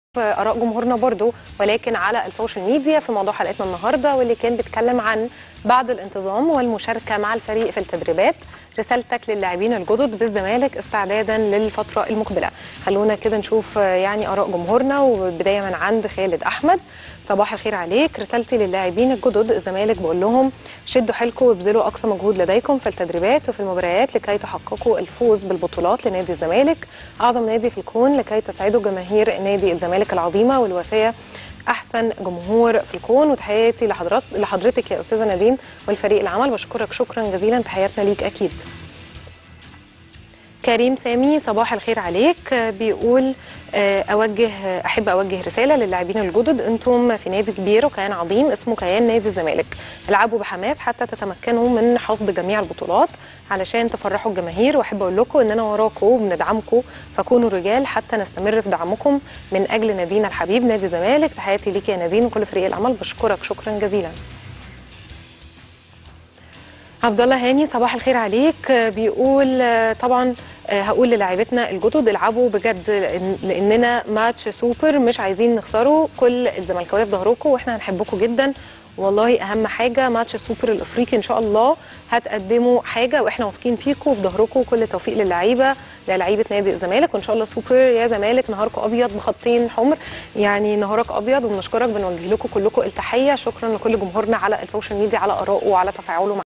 اراء جمهورنا برضو ولكن على السوشيال ميديا في موضوع حلقتنا النهارده واللي كان بيتكلم عن بعد الانتظام والمشاركه مع الفريق في التدريبات رسالتك للاعبين الجدد بالزمالك استعدادا للفتره المقبله خلونا كده نشوف يعني اراء جمهورنا وبدايه من عند خالد احمد صباح الخير عليك رسالتي للاعبين الجدد الزمالك بقول لهم شدوا حيلكم وابذلوا اقصى مجهود لديكم في التدريبات وفي المباريات لكي تحققوا الفوز بالبطولات لنادي الزمالك اعظم نادي في الكون لكي تسعدوا جماهير نادي الزمالك العظيمه والوفيه احسن جمهور في الكون وتحياتي لحضرات لحضرتك يا استاذه نادين والفريق العمل بشكرك شكرا جزيلا تحياتنا ليك اكيد كريم سامي صباح الخير عليك بيقول اوجه احب اوجه رساله للاعبين الجدد انتم في نادي كبير وكيان عظيم اسمه كيان نادي الزمالك العبوا بحماس حتى تتمكنوا من حصد جميع البطولات علشان تفرحوا الجماهير واحب اقول لكم اننا وراكم وبندعمكم فكونوا رجال حتى نستمر في دعمكم من اجل نادينا الحبيب نادي الزمالك تحياتي ليك يا نادين وكل فريق العمل بشكرك شكرا جزيلا عبد الله هاني صباح الخير عليك بيقول طبعا هقول للاعيبتنا الجدد العبوا بجد لاننا ماتش سوبر مش عايزين نخسره كل الزملكاويه في ظهركم واحنا هنحبكم جدا والله اهم حاجه ماتش السوبر الافريقي ان شاء الله هتقدموا حاجه واحنا واثقين فيكم وفي ظهركم كل التوفيق للعيبه للعيبه نادي الزمالك وان شاء الله سوبر يا زمالك نهاركم ابيض بخطين حمر يعني نهارك ابيض وبنشكرك بنوجه لكم كلكم التحيه شكرا لكل جمهورنا على السوشيال ميديا على ارائه وعلى تفاعله